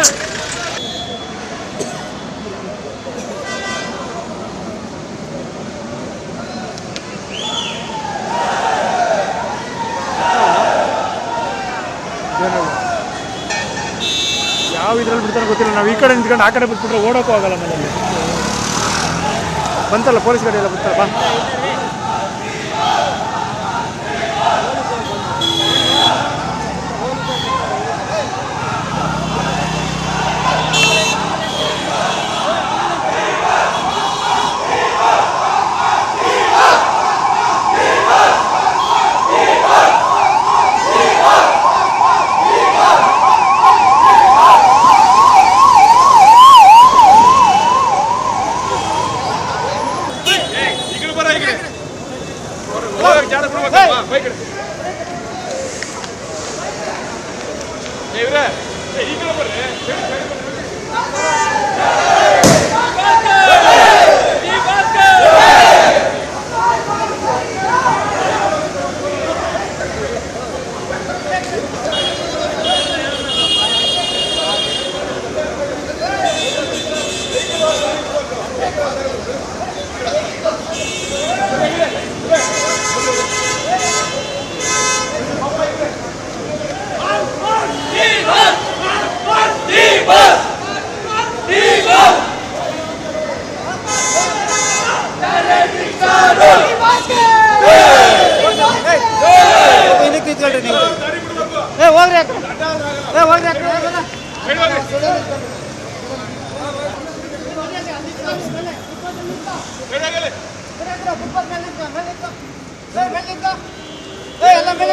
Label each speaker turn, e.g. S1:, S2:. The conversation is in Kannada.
S1: ಯಾವ ಇದ್ರಲ್ಲಿ ಬಿಡ್ತಾನೆ ಗೊತ್ತಿಲ್ಲ ನಾವು ಈ ಕಡೆ ನಿಂತ್ಕೊಂಡು ಆ ಕಡೆ ಬಿಟ್ಬಿಟ್ರೆ ಓಡೋಕ್ಕೂ ಆಗಲ್ಲ ಮನೇಲಿ ಬಂತಲ್ಲ ಪೊಲೀಸ್ ಗಾಡಿ ಎಲ್ಲ ಬಂತಲ್ಲ ಬಾ
S2: ಇದಕ್ಕೆ ನಿಂತ್ಕೊಳ್ರಿ ನೀವು ಏ ಹೋಗ್ರಿ ಆ ಕಡೆ. ಏ ಹೋಗ್ರಿ ಆ ಕಡೆ, ಹೋಗಲ್ಲ. ಏ, ಎಲ್ಲ ಮೇಲೆ